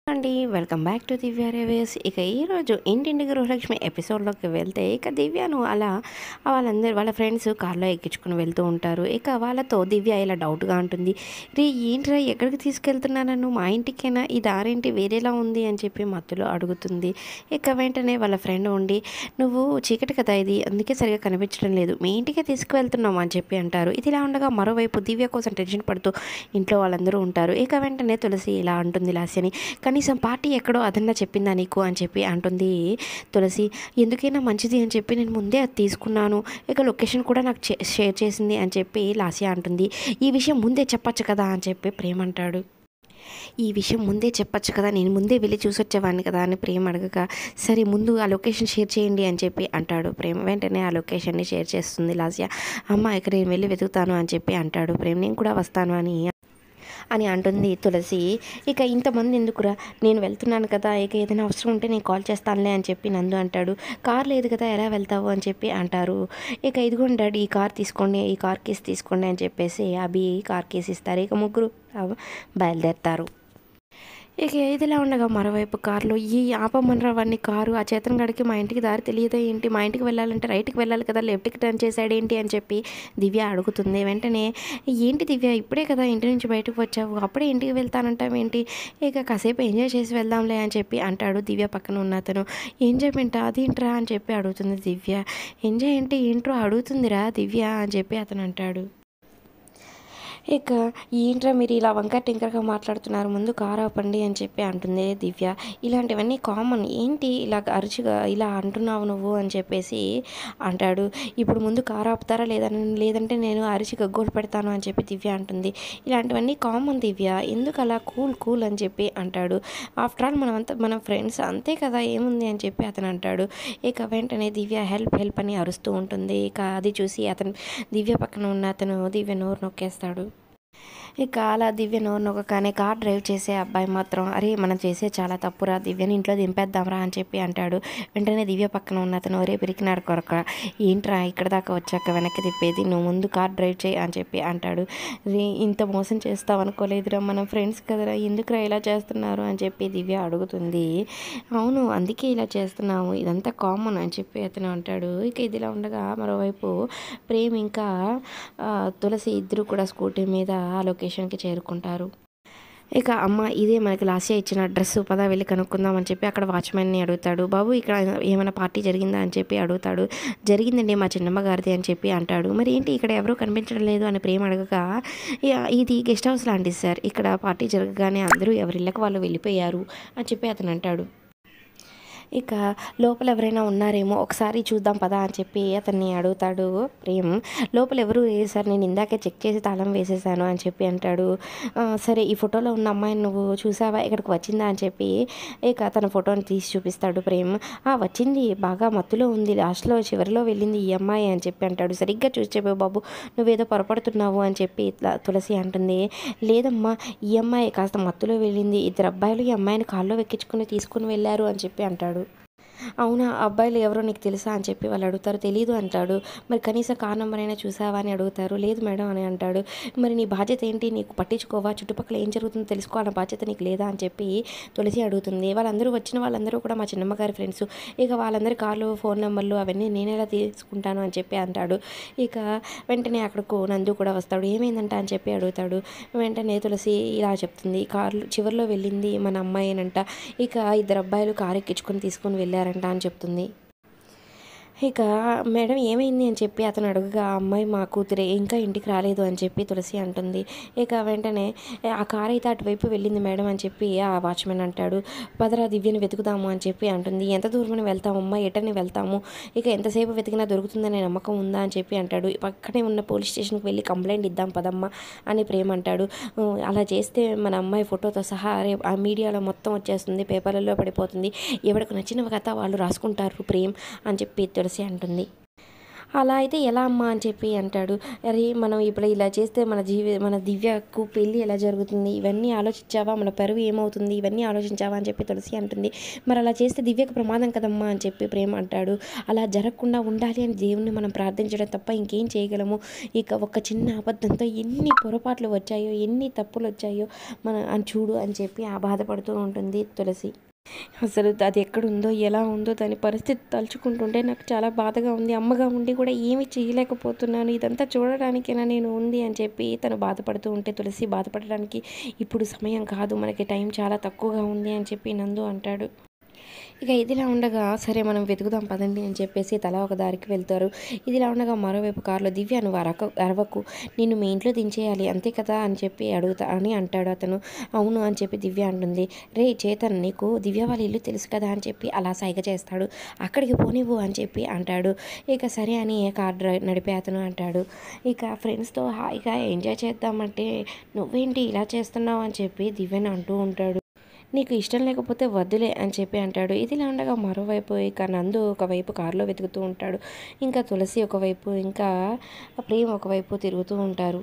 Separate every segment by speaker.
Speaker 1: అండి welcome back to Divya రేవేస్ ఇక ఈరోజు ఇంటింటి గృహలక్ష్మి ఎపిసోడ్లోకి వెళ్తే ఇక దివ్యను అలా వాళ్ళందరూ వాళ్ళ ఫ్రెండ్స్ కార్లో ఎక్కించుకుని వెళ్తూ ఉంటారు ఇక వాళ్ళతో దివ్య ఇలా డౌట్గా ఉంటుంది రే ఏంట్రా ఎక్కడికి తీసుకెళ్తున్నా నన్ను మా ఇంటికైనా ఈ దారేంటి వేరేలా ఉంది అని చెప్పి మత్తులో అడుగుతుంది ఇక వెంటనే వాళ్ళ ఫ్రెండ్ ఉండి నువ్వు చీకటి కదా ఇది అందుకే సరిగా కనిపించడం లేదు మీ ఇంటికే తీసుకువెళ్తున్నాం అని చెప్పి అంటారు ఇది ఇలా ఉండగా మరోవైపు దివ్య కోసం టెన్షన్ పడుతూ ఇంట్లో వాళ్ళందరూ ఉంటారు ఇక వెంటనే తులసి ఇలా అంటుంది లాస్యని కనీసం పార్టీ ఎక్కడో అదన్నా చెప్పిందా నీకు అని చెప్పి అంటుంది తులసి ఎందుకైనా మంచిది అని చెప్పి నేను ముందే అది తీసుకున్నాను ఇక లొకేషన్ కూడా నాకు చే- షేర్ చేసింది అని చెప్పి లాస్య అంటుంది ఈ విషయం ముందే చెప్పొచ్చు కదా అని చెప్పి ప్రేమ అంటాడు ఈ విషయం ముందే చెప్పొచ్చు కదా నేను ముందే వెళ్ళి చూసొచ్చేవాడిని కదా అని ప్రేమ అడగక సరే ముందు ఆ లొకేషన్ షేర్ చేయండి అని చెప్పి అంటాడు ప్రేమ వెంటనే ఆ లొకేషన్ని షేర్ చేస్తుంది లాస్య అమ్మ ఇక్కడ నేను వెళ్ళి వెతుకుతాను అని చెప్పి అంటాడు ప్రేమ నేను కూడా వస్తాను అని అని అంటుంది తులసి ఇక ఇంతమంది ఎందుకురా నేను వెళ్తున్నాను కదా ఇక ఏదైనా అవసరం ఉంటే నేను కాల్ చేస్తానులే అని చెప్పి నందు అంటాడు కార్ లేదు కదా ఎలా వెళ్తావు అని చెప్పి అంటారు ఇక ఇదిగోండి డాడీ ఈ కార్ తీసుకోండి ఈ కార్ కేసు తీసుకోండి అని చెప్పేసి అభి కార్ కేసు ఇస్తారు ఇక ముగ్గురు ఆ, బయలుదేరుతారు ఇక ఇదిలా ఉండగా మరోవైపు కారులో ఈ ఆపమనరా వాడిని కారు ఆ చేతన్ గడికి మా ఇంటికి దారి తెలియదా ఏంటి మా ఇంటికి వెళ్ళాలంటే రైట్కి వెళ్ళాలి కదా లెఫ్ట్కి టర్న్ చేశాడు ఏంటి అని చెప్పి దివ్య అడుగుతుంది వెంటనే ఏంటి దివ్య ఇప్పుడే కదా ఇంటి నుంచి బయటకు వచ్చావు అప్పుడే ఇంటికి వెళ్తానంటావు ఏంటి ఇక కాసేపు ఎంజాయ్ చేసి వెళ్దాంలే అని చెప్పి అంటాడు దివ్య పక్కన ఉన్న అతను ఎంజాయ్మెంట్ అదేంట్రా అని చెప్పి అడుగుతుంది దివ్య ఎంజాయ్ అంటే ఏంట్రో అడుగుతుందిరా దివ్య అని చెప్పి అతను అంటాడు ఇక ఏంట్రా మీరు ఇలా వంకర టింకరగా మాట్లాడుతున్నారు ముందు కారు ఆపండి అని చెప్పి అంటుంది దివ్య ఇలాంటివన్నీ కామన్ ఏంటి ఇలా అరుచుగా ఇలా అంటున్నావు నువ్వు అని చెప్పేసి అంటాడు ఇప్పుడు ముందు కారు ఆపుతారా లేదని లేదంటే నేను అరిచి గగ్గోలు పెడతాను అని చెప్పి దివ్య అంటుంది ఇలాంటివన్నీ కామన్ దివ్య ఎందుకు అలా కూల్ కూల్ అని చెప్పి అంటాడు ఆఫ్టర్ ఆల్ మనమంతా మన ఫ్రెండ్స్ అంతే కదా ఏముంది అని చెప్పి అతను అంటాడు ఇక వెంటనే దివ్య హెల్ప్ హెల్ప్ అని అరుస్తూ ఉంటుంది ఇక అది చూసి అతను దివ్య పక్కన ఉన్న అతను దివ్య నోరు నొక్కేస్తాడు ఇక అలా దివ్య నోరు నొక్కగానే కార్ డ్రైవ్ చేసే అబ్బాయి మాత్రం అరే మనం చేసే చాలా తప్పురా దివ్యని ఇంట్లో దింపేద్దాంరా అని చెప్పి అంటాడు వెంటనే దివ్య పక్కన ఉన్న అతను ఒరే పిరికినాడు కొరక ఏంట్రా ఇక్కడ దాకా వచ్చాక వెనక్కి తిప్పేది నువ్వు ముందు కార్ డ్రైవ్ చేయి అని చెప్పి అంటాడు రే ఇంత మోసం చేస్తావు అనుకోలేదురా మనం ఫ్రెండ్స్ కదరా ఎందుకురా ఇలా చేస్తున్నారు అని చెప్పి దివ్య అడుగుతుంది అవును అందుకే ఇలా చేస్తున్నాము ఇదంతా కామన్ అని చెప్పి అతను అంటాడు ఇక ఇదిలా ఉండగా మరోవైపు ప్రేమ్ ఇంకా ఆ, తులసి ఇద్దరు కూడా స్కూటీ మీద ఆ లొకేషన్కి చేరుకుంటారు ఇక అమ్మ ఇదే మనకి లాస్ట్ ఇయర్ ఇచ్చిన డ్రెస్ పదా వెళ్ళి కనుక్కుందాం అని చెప్పి అక్కడ వాచ్మెన్ని అడుగుతాడు బాబు ఇక్కడ ఏమైనా పార్టీ జరిగిందా అని చెప్పి అడుగుతాడు జరిగిందండి మా చిన్నమ్మ గారిది అని చెప్పి అంటాడు మరి ఏంటి ఇక్కడ ఎవరూ కనిపించడం లేదు అని ప్రేమ అడగగా "యా, ఇది గెస్ట్ హౌస్ లాంటిది సార్ ఇక్కడ పార్టీ జరగగానే అందరూ ఎవరిళ్ళకి వాళ్ళు వెళ్ళిపోయారు అని చెప్పి అతను అంటాడు ఇక లోపల ఎవరైనా ఉన్నారేమో ఒకసారి చూద్దాం పదా అని చెప్పి అతన్ని అడుగుతాడు ప్రేమ్ లోపల ఎవరు లేరు సార్ నేను ఇందాకే చెక్ చేసి తాళం వేసేసాను అని చెప్పి అంటాడు "ఆ, సరే ఈ ఫోటోలో ఉన్న అమ్మాయిని నువ్వు చూసావా ఇక్కడికి వచ్చిందా అని చెప్పి ఇక తన ఫోటోని తీసి చూపిస్తాడు ప్రేమ్ "ఆ, వచ్చింది బాగా మత్తులో ఉంది లాస్ట్లో చివరిలో వెళ్ళింది ఈ అమ్మాయి అని చెప్పి అంటాడు సరిగ్గా చూసి చెప్పే బాబు నువ్వేదో పొరపడుతున్నావు అని చెప్పి ఇట్లా తులసి అంటుంది లేదమ్మా ఈ అమ్మాయి కాస్త మత్తులో వెళ్ళింది ఇద్దరు అబ్బాయిలు ఈ అమ్మాయిని కాల్లో వెక్కించుకుని తీసుకుని వెళ్ళారు అని చెప్పి అంటాడు అవునా ఆ అబ్బాయిలు ఎవరో నీకు తెలుసా అని చెప్పి వాళ్ళు అడుగుతారు తెలీదు అంటాడు మరి కనీసం కార్ నెంబర్ అయినా చూసావా అని అడుగుతారు లేదు మేడం అని అంటాడు మరి నీ బాధ్యత ఏంటి నీకు పట్టించుకోవా చుట్టుపక్కల ఏం జరుగుతుందో తెలుసుకోవాలన్న బాధ్యత నీకు లేదా అని చెప్పి తులసి అడుగుతుంది వాళ్ళందరూ వచ్చిన వాళ్ళందరూ కూడా మా చిన్నమ్మ గారి ఫ్రెండ్స్ ఇక వాళ్ళందరి కార్లు ఫోన్ నెంబర్లు అవన్నీ నేను ఎలా తీసుకుంటాను అని చెప్పి అంటాడు ఇక వెంటనే అక్కడకు నందు కూడా వస్తాడు ఏమైందంట అని చెప్పి అడుగుతాడు వెంటనే తులసి ఇలా చెప్తుంది కారు చివరిలో వెళ్ళింది మన అమ్మాయినంట ఇక ఇద్దరు అబ్బాయిలు కారు ఎక్కించుకొని తీసుకొని వెళ్ళారంట అని చెప్తుంది ఇక మేడం ఏమైంది అని చెప్పి అతను అడుగుగా ఆ అమ్మాయి మా కూతురే ఇంకా ఇంటికి రాలేదు అని చెప్పి తులసి అంటుంది ఇక వెంటనే ఆ కార్ అయితే అటువైపు వెళ్ళింది మేడం అని చెప్పి ఆ వాచ్మెన్ అంటాడు పదరా దివ్యని వెతుకుదాము అని చెప్పి అంటుంది ఎంత దూరమని వెళ్తామమ్మా ఎటని వెళ్తాము ఇక ఎంతసేపు వెతికినా దొరుకుతుందనే నమ్మకం ఉందా అని చెప్పి అంటాడు పక్కనే ఉన్న పోలీస్ స్టేషన్కి వెళ్ళి కంప్లైంట్ ఇద్దాం పదమ్మా అని ప్రేమ అంటాడు "ఉ, అలా చేస్తే మన అమ్మాయి ఫోటోతో సహా రేపు ఆ మీడియాలో మొత్తం వచ్చేస్తుంది పేపర్లలో పడిపోతుంది ఎవరికి నచ్చిన కథ వాళ్ళు రాసుకుంటారు ప్రేమ్ అని చెప్పి తులసి అంటుంది అలా అయితే ఎలా అమ్మా అని చెప్పి అంటాడు అరే మనం ఇప్పుడు ఇలా చేస్తే మన జీవి మన దివ్యకు పెళ్ళి ఎలా జరుగుతుంది ఇవన్నీ ఆలోచించావా మన పరువు ఏమవుతుంది ఇవన్నీ ఆలోచించావా అని చెప్పి తులసి అంటుంది మరి అలా చేస్తే దివ్యకు ప్రమాదం కదమ్మా అని చెప్పి ప్రేమ అంటాడు అలా జరగకుండా ఉండాలి అని దేవుణ్ణి మనం ప్రార్థించడం తప్ప ఇంకేం చేయగలము ఇక ఒక చిన్న అబద్ధంతో ఎన్ని పొరపాట్లు వచ్చాయో ఎన్ని తప్పులు వచ్చాయో మన అని చూడు అని చెప్పి ఆ బాధపడుతూ ఉంటుంది తులసి అసలు అది ఎక్కడుందో ఎలా ఉందో దాని పరిస్థితి తలుచుకుంటుంటే నాకు చాలా బాధగా ఉంది అమ్మగా ఉండి కూడా ఏమీ చేయలేకపోతున్నాను ఇదంతా చూడడానికేనా నేను ఉంది అని చెప్పి తను బాధపడుతూ ఉంటే తులసి బాధపడడానికి ఇప్పుడు సమయం కాదు మనకి టైం చాలా తక్కువగా ఉంది అని చెప్పి నందు అంటాడు ఇక ఇదిలా ఉండగా సరే మనం వెతుకుదాం పదండి అని చెప్పేసి తల ఒక దారికి వెళ్తారు ఇదిలా ఉండగా మరోవైపు కారులో దివ్య నువ్వు అరక అరవకు నిన్ను మీ ఇంట్లో దించేయాలి అంతే కదా అని చెప్పి అడుగుతా అని అంటాడు అతను అవును అని చెప్పి దివ్య అంటుంది రే చేతన్ నీకు దివ్య వాళ్ళ ఇల్లు తెలుసు కదా అని చెప్పి అలా సైగ చేస్తాడు అక్కడికి పోనివ్వు అని చెప్పి అంటాడు ఇక సరే అని కార్ డ్రైవ్ నడిపే అతను అంటాడు ఇక ఫ్రెండ్స్తో హాయిగా ఎంజాయ్ చేద్దామంటే నువ్వేంటి ఇలా చేస్తున్నావు అని చెప్పి దివ్యని అంటూ ఉంటాడు నీకు ఇష్టం లేకపోతే వద్దులే అని చెప్పి అంటాడు ఇదిలా ఉండగా మరోవైపు ఇక నందు ఒకవైపు కారులో వెతుకుతూ ఉంటాడు ఇంకా తులసి ఒకవైపు ఇంకా ప్రేమ ఒకవైపు తిరుగుతూ ఉంటారు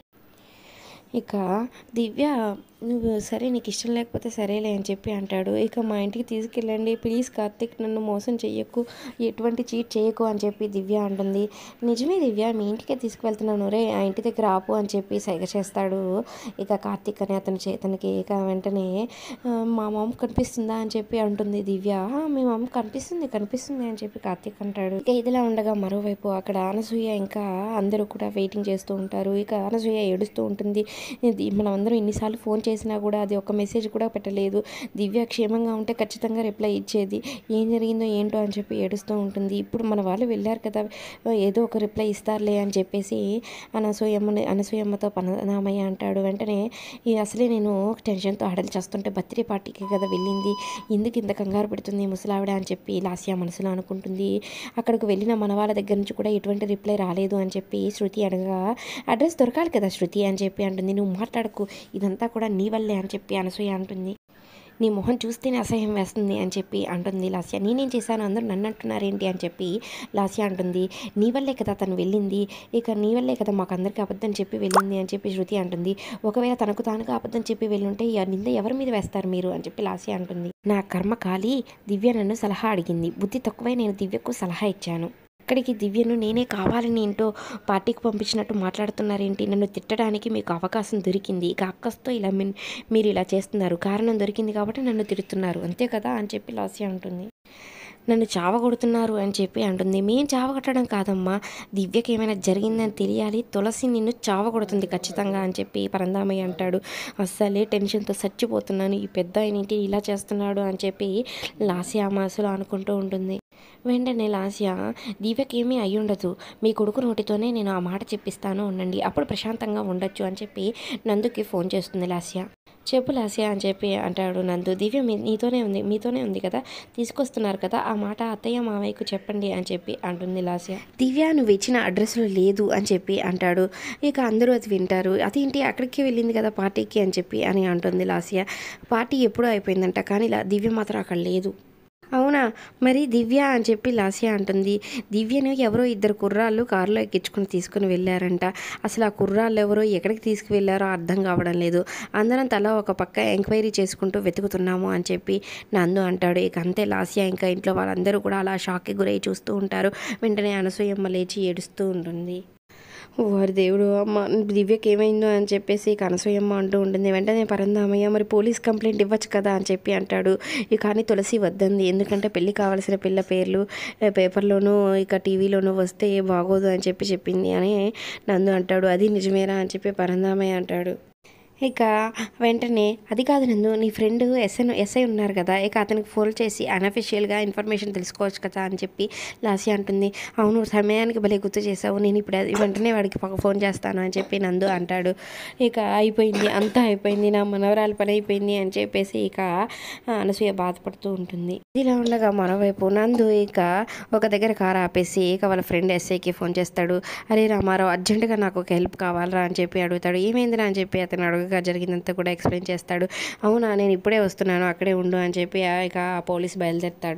Speaker 1: ఇక దివ్య నువ్వు సరే నీకు ఇష్టం లేకపోతే సరేలే అని చెప్పి అంటాడు ఇక మా ఇంటికి తీసుకెళ్ళండి ప్లీజ్ కార్తిక్ నన్ను మోసం చెయ్యకు ఎటువంటి చీట్ చేయకు అని చెప్పి దివ్య అంటుంది నిజమే దివ్య మీ ఇంటికే తీసుకువెళ్తున్నాను రే ఆ ఇంటి దగ్గర ఆపు అని చెప్పి సైగ చేస్తాడు ఇక కార్తిక్ అని అతని చేతనికి ఇక వెంటనే "ఆ, మా మామ కనిపిస్తుందా అని చెప్పి అంటుంది దివ్య "ఆ, మీ మామ కనిపిస్తుంది కనిపిస్తుంది అని చెప్పి కార్తిక్ అంటాడు ఇక ఇదిలా ఉండగా మరోవైపు అక్కడ అనసూయ ఇంకా అందరూ కూడా వెయిటింగ్ చేస్తూ ఉంటారు ఇక అనసూయ ఏడుస్తూ ఉంటుంది ఇది మనం అందరం ఎన్నిసార్లు ఫోన్ చేసినా కూడా అది ఒక మెసేజ్ కూడా పెట్టలేదు దివ్య క్షేమంగా ఉంటే ఖచ్చితంగా రిప్లై ఇచ్చేది ఏం జరిగిందో ఏంటో అని చెప్పి ఏడుస్తూ ఉంటుంది ఇప్పుడు మన వాళ్ళు వెళ్ళారు కదా ఏదో ఒక రిప్లై ఇస్తారులే అని చెప్పేసి అనసూయమ్మని అనసూయమ్మతో పననామయ్య అంటాడు వెంటనే "ఈ అసలే నేను టెన్షన్తో హడలు చేస్తుంటే బర్త్డే పార్టీకి కదా వెళ్ళింది ఎందుకు ఇంత కంగారు పెడుతుంది ఈ ముసలావిడ అని చెప్పి లాస్యా మనసులో అనుకుంటుంది అక్కడికి వెళ్ళిన మన వాళ్ళ దగ్గర నుంచి కూడా ఎటువంటి రిప్లై రాలేదు అని చెప్పి శృతి అడగా అడ్రస్ దొరకాలి కదా శృతి అని చెప్పి అంటుంది నువ్వు మాట్లాడకు ఇదంతా కూడా నీ వల్లే అని చెప్పి అనసూయ అంటుంది నీ మొహం చూస్తేనే అసహ్యం వేస్తుంది అని చెప్పి అంటుంది లాస్య నేనేం చేశాను అందరూ నన్ను అంటున్నారేంటి అని చెప్పి లాస్య అంటుంది నీ వల్లే కదా తను వెళ్ళింది ఇక నీ వల్లే కదా మాకు అందరికీ అబద్ధం చెప్పి వెళ్ళింది అని చెప్పి శృతి అంటుంది ఒకవేళ తనకు తానుగా అబద్ధం చెప్పి వెళ్ళుంటే ఈ నింద ఎవరి మీద వేస్తారు మీరు అని చెప్పి లాస్య అంటుంది నా కర్మ కాలి దివ్య నన్ను సలహా అడిగింది బుద్ధి తక్కువై నేను దివ్యకు సలహా ఇచ్చాను అక్కడికి దివ్యను నేనే కావాలని ఏంటో పార్టీకి పంపించినట్టు మాట్లాడుతున్నారేంటి నన్ను తిట్టడానికి మీకు అవకాశం దొరికింది ఇక అక్కస్తో ఇలా మీ- మీరు ఇలా చేస్తున్నారు కారణం దొరికింది కాబట్టి నన్ను తిడుతున్నారు అంతే కదా అని చెప్పి లాస్య అంటుంది నన్ను చావగొడుతున్నారు అని చెప్పి అంటుంది మేం చావగొట్టడం కాదమ్మా దివ్యకి ఏమైనా జరిగిందని తెలియాలి తులసి నిన్ను చావగొడుతుంది ఖచ్చితంగా అని చెప్పి పరందామయ్య అంటాడు అస్సలే టెన్షన్తో చచ్చిపోతున్నాను ఈ పెద్ద ఆయనేంటి ఇలా చేస్తున్నాడు అని చెప్పి లాస్య మనసులో అనుకుంటూ ఉంటుంది వెంటనే లాస్య దివ్యకి ఏమీ అయి ఉండదు మీ కొడుకు నోటితోనే నేను ఆ మాట చెప్పిస్తాను ఉండండి అప్పుడు ప్రశాంతంగా ఉండొచ్చు అని చెప్పి నందుకి ఫోన్ చేస్తుంది లాస్య చెప్పు లాస్య అని చెప్పి అంటాడు నందు దివ్య మీ నీతోనే ఉంది మీతోనే ఉంది కదా తీసుకొస్తున్నారు కదా ఆ మాట అత్తయ్య మావయ్యకు చెప్పండి అని చెప్పి అంటుంది లాస్య దివ్య నువ్వు ఇచ్చిన అడ్రస్లో లేదు అని చెప్పి అంటాడు ఇక అందరూ అది వింటారు అదేంటి అక్కడికి వెళ్ళింది కదా పార్టీకి అని చెప్పి అని అంటుంది లాస్య పార్టీ ఎప్పుడో అయిపోయిందంట కానీ లా- దివ్య మాత్రం అక్కడ లేదు అవునా మరి దివ్య అని చెప్పి లాస్య అంటుంది దివ్యను ఎవరో ఇద్దరు కుర్రాళ్ళు కారులో ఎక్కించుకుని తీసుకుని వెళ్ళారంట అసలు ఆ కుర్రాళ్ళు ఎవరో ఎక్కడికి తీసుకువెళ్ళారో అర్థం కావడం లేదు అందరం తల ఒక పక్క ఎంక్వైరీ చేసుకుంటూ వెతుకుతున్నాము అని చెప్పి నందు అంటాడు ఇక అంతే లాస్య ఇంకా ఇంట్లో వాళ్ళందరూ కూడా అలా షాక్కి గురై చూస్తూ ఉంటారు వెంటనే అనసూయమ్మ లేచి ఏడుస్తూ ఉంటుంది వారి దేవుడు అమ్మ దివ్యకి ఏమైందో అని చెప్పేసి ఇక అనసూయమ్మ అంటూ ఉంటుంది వెంటనే పరందామయ్య మరి పోలీస్ కంప్లైంట్ ఇవ్వచ్చు కదా అని చెప్పి అంటాడు ఇక కానీ తులసి వద్దంది ఎందుకంటే పెళ్ళి కావాల్సిన పిల్ల పేర్లు ఆ, పేపర్లోనూ ఇక టీవీలోనూ వస్తే బాగోదు అని చెప్పి చెప్పింది అని నందు అంటాడు అది నిజమేరా అని చెప్పి పరందామయ్య అంటాడు ఇక వెంటనే అది కాదు నందు నీ ఫ్రెండ్ ఎస్ఐ ఎస్ఐ ఉన్నారు కదా ఇక అతనికి ఫోన్ చేసి అన్అఫిషియల్గా ఇన్ఫర్మేషన్ తెలుసుకోవచ్చు కదా అని చెప్పి లాసి అంటుంది అవును సమయానికి భలే గుర్తు చేసావు నేను ఇప్పుడు అది- వెంటనే వాడికి పక్క ఫోన్ చేస్తాను అని చెప్పి నందు అంటాడు ఇక అయిపోయింది అంతా అయిపోయింది నా మనవరాలు పని అయిపోయింది అని చెప్పేసి ఇక ఆ, అనసూయ బాధపడుతూ ఉంటుంది ఇలా ఉండగా మరోవైపు నందు ఇక ఒక దగ్గర కారు ఆపేసి ఇక వాళ్ళ ఫ్రెండ్ ఎస్ఐకి ఫోన్ చేస్తాడు అరే రామారావు అర్జెంటుగా నాకు ఒక హెల్ప్ కావాలరా అని చెప్పి అడుగుతాడు ఏమైందిరా అని చెప్పి అతను అడగగా జరిగిందంతా కూడా ఎక్స్ప్లెయిన్ చేస్తాడు అవునా నేను ఇప్పుడే వస్తున్నాను అక్కడే ఉండు అని చెప్పి ఆ ఇక ఆ పోలీస్ బయలుదేరుతాడు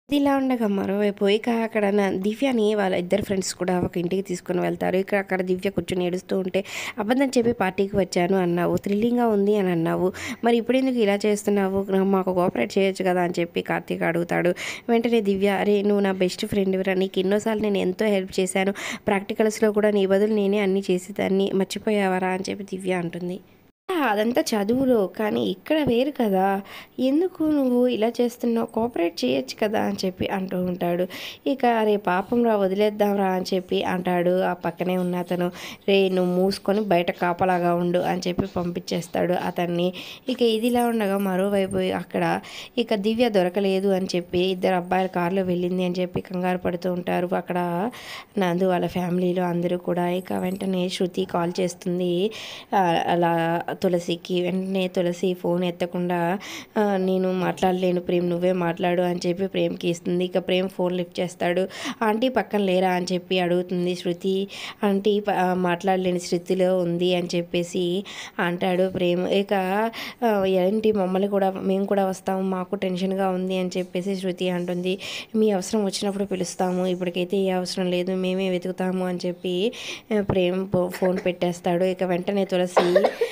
Speaker 1: ఇది ఇలా ఉండగా మరోవైపు ఇక అక్కడ నా దివ్యని వాళ్ళ ఇద్దరు ఫ్రెండ్స్ కూడా ఒక ఇంటికి తీసుకొని వెళ్తారు ఇక అక్కడ దివ్య కూర్చొని ఏడుస్తూ ఉంటే అబద్ధం చెప్పి పార్టీకి వచ్చాను అన్నావు థ్రిల్లింగ్గా ఉంది అని అన్నావు మరి ఇప్పుడు ఎందుకు ఇలా చేస్తున్నావు నా- మాకు కోఆపరేట్ చేయొచ్చు కదా అని చెప్పి కార్తీక్ అడుగుతాడు వెంటనే దివ్య అరే నువ్వు నా బెస్ట్ ఫ్రెండ్ రా నీకు ఎన్నోసార్లు నేను ఎంతో హెల్ప్ చేశాను ప్రాక్టికల్స్లో కూడా నీ బదులు నేనే అన్నీ చేసేదాన్ని మర్చిపోయావరా అని చెప్పి దివ్య అంటుంది "ఆ, అదంతా చదువులో కానీ ఇక్కడ వేరు కదా ఎందుకు నువ్వు ఇలా చేస్తున్నావు కోఆపరేట్ చేయొచ్చు కదా అని చెప్పి అంటూ ఉంటాడు ఇక రే పాపం రా వదిలేద్దాం రా అని చెప్పి అంటాడు ఆ పక్కనే ఉన్న అతను రే నువ్వు మూసుకొని బయట కాపలాగా ఉండు అని చెప్పి పంపించేస్తాడు అతన్ని ఇక ఇదిలా ఉండగా మరోవైపు అక్కడ ఇక దివ్య దొరకలేదు అని చెప్పి ఇద్దరు అబ్బాయిల కారులో వెళ్ళింది అని చెప్పి కంగారు పడుతూ ఉంటారు అక్కడ నందు వాళ్ళ ఫ్యామిలీలో అందరూ కూడా ఇక వెంటనే శృతి కాల్ చేస్తుంది ఆ, అలా తులసికి వెంటనే తులసి ఫోన్ ఎత్తకుండా "ఆ, నేను మాట్లాడలేను ప్రేమ్ నువ్వే మాట్లాడు అని చెప్పి ప్రేమ్కి ఇస్తుంది ఇక ప్రేమ్ ఫోన్ లిఫ్ట్ చేస్తాడు ఆంటీ పక్కన లేరా అని చెప్పి అడుగుతుంది శృతి ఆంటీ ప- ఆ, మాట్లాడలేని స్థితిలో ఉంది అని చెప్పేసి అంటాడు ప్రేమ్ ఇక "ఆ, ఏంటి మమ్మల్ని కూడా మేము కూడా వస్తాము మాకు టెన్షన్గా ఉంది అని చెప్పేసి శృతి అంటుంది మీ అవసరం వచ్చినప్పుడు పిలుస్తాము ఇప్పటికైతే ఏ అవసరం లేదు మేమే వెతుకుతాము అని చెప్పి ఆ, ప్రేమ్ ఫో- ఫోన్ పెట్టేస్తాడు ఇక వెంటనే తులసి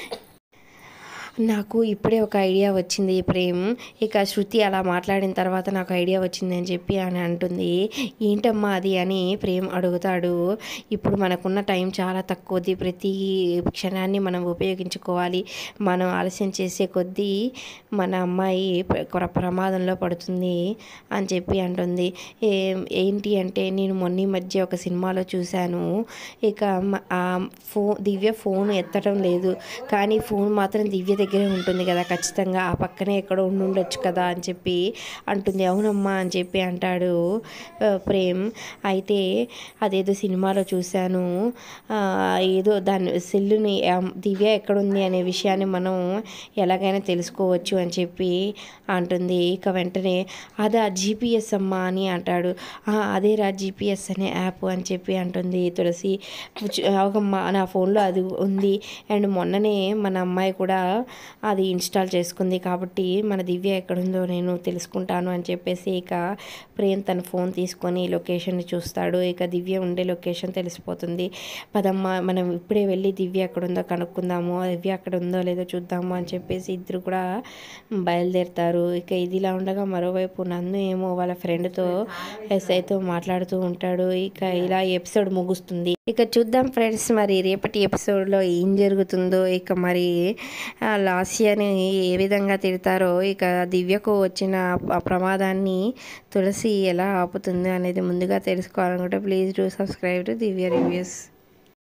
Speaker 1: నాకు ఇప్పుడే ఒక ఐడియా వచ్చింది ప్రేమ్ ఇక శృతి అలా మాట్లాడిన తర్వాత నాకు ఐడియా వచ్చింది అని చెప్పి అని అంటుంది ఏంటమ్మా అది అని ప్రేమ్ అడుగుతాడు ఇప్పుడు మనకున్న టైం చాలా తక్కువది ప్రతి క్షణాన్ని మనం ఉపయోగించుకోవాలి మనం ఆలస్యం చేసే కొద్దీ మన అమ్మాయి ప్ర- ప్ర- ప్రమాదంలో పడుతుంది అని చెప్పి అంటుంది "ఏ- ఏంటి అంటే నేను మొన్న ఈ మధ్య ఒక సినిమాలో చూశాను ఇక మ- ఆ ఫోన్ దివ్య ఫోన్ ఎత్తడం లేదు కానీ ఫోన్ మాత్రం దివ్య దగ్గరే ఉంటుంది కదా ఖచ్చితంగా ఆ పక్కనే ఎక్కడో ఉండి ఉండొచ్చు కదా అని చెప్పి అంటుంది అవునమ్మా అని చెప్పి అంటాడు ఆ, ప్రేమ్ అయితే అదేదో సినిమాలో చూశాను ఆ, ఏదో దాని సెల్లుని ఆ, దివ్య ఎక్కడుంది అనే విషయాన్ని మనం ఎలాగైనా తెలుసుకోవచ్చు అని చెప్పి అంటుంది ఇక వెంటనే అదా జీపీఎస్ అమ్మా అని అంటాడు "ఆ, అదేరా జీపీఎస్ అనే యాప్ అని చెప్పి అంటుంది తులసి "చు- అవగమ్మా నా ఫోన్లో అది ఉంది అండ్ మొన్ననే మన అమ్మాయి కూడా అది ఇన్స్టాల్ చేసుకుంది కాబట్టి మన దివ్య ఎక్కడుందో నేను తెలుసుకుంటాను అని చెప్పేసి ఇక ప్రేమ్ తన ఫోన్ తీసుకొని లొకేషన్ని చూస్తాడు ఇక దివ్య ఉండే లొకేషన్ తెలిసిపోతుంది పదమ్మ మనం ఇప్పుడే వెళ్ళి దివ్య ఎక్కడ ఉందో కనుక్కుందాము ఆ దివ్య అక్కడ ఉందో లేదో చూద్దాము అని చెప్పేసి ఇద్దరు కూడా బయలుదేరుతారు ఇక ఇదిలా ఉండగా మరోవైపు నందు ఏమో వాళ్ళ ఫ్రెండ్తో ఎస్ఐతో మాట్లాడుతూ ఉంటాడు ఇక ఇలా ఎపిసోడ్ ముగుస్తుంది ఇక చూద్దాం ఫ్రెండ్స్ మరి రేపటి ఎపిసోడ్లో ఏం జరుగుతుందో ఇక మరి ఆ లాస్యాని ఏ విధంగా తిడతారో ఇక దివ్యకు వచ్చిన ఆ ప్రమాదాన్ని తులసి ఎలా ఆపుతుంది అనేది ముందుగా తెలుసుకోవాలనుకుంటే please do subscribe to Divya reviews